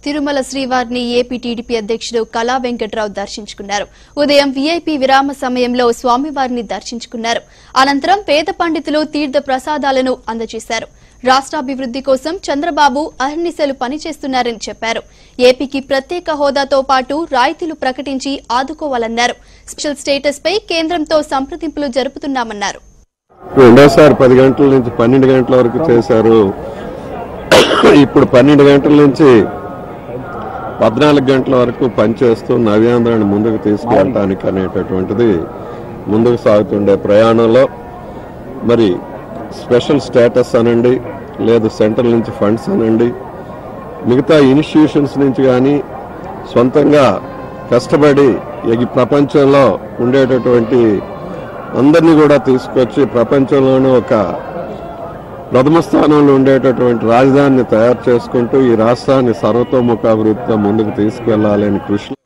తిరుమల శ్రీవారిని AP TDP అధ్యక్షుడు కళా వెంకట్రావు దర్శించుకున్నారు ఉదయం వీఐపీ విరామ సమయంలో స్వామివారిని దర్శించుకున్నారు అనంతరం పేద పండితులు తీర్థ ప్రసాదాలను అందజేశారు రాష్ట్రాభివృద్ది కోసం చంద్రబాబు అహర్నిశలు పనిచేస్తున్నారని చెప్పారు ఏపీకి ప్రత్యేక హోదాతో పాటు రాయితీలు ప్రకటించి ఆదుకోవాలన్నారు స్పెషల్ స్టేటస్ పై కేంద్రంతో సంప్రదింపులు జరుపుతున్నామన్నారు రెండోసారి పది గంటల నుంచి పన్నెండు గంటల వరకు చేశారు ఇప్పుడు పన్నెండు గంటల నుంచి పద్నాలుగు గంటల వరకు పనిచేస్తూ నవ్యాంధ్రాన్ని ముందుకు తీసుకెళ్ళటానికి అనేటటువంటిది ముందుకు సాగుతుండే ప్రయాణంలో మరి స్పెషల్ స్టేటస్ అనండి లేదు సెంట్రల్ నుంచి ఫండ్స్ అనండి మిగతా ఇన్స్టిట్యూషన్స్ నుంచి కానీ సొంతంగా కష్టపడి ఈ ప్రపంచంలో ఉండేటటువంటి అందరినీ కూడా తీసుకొచ్చి ప్రపంచంలోనే ఒక ప్రథమ స్థానంలో ఉండేటటువంటి రాజధానిని తయారు చేసుకుంటూ ఈ రాష్ట్రాన్ని సర్వతోముఖాభివృద్ధితో ముందుకు తీసుకెళ్లాలని కృషి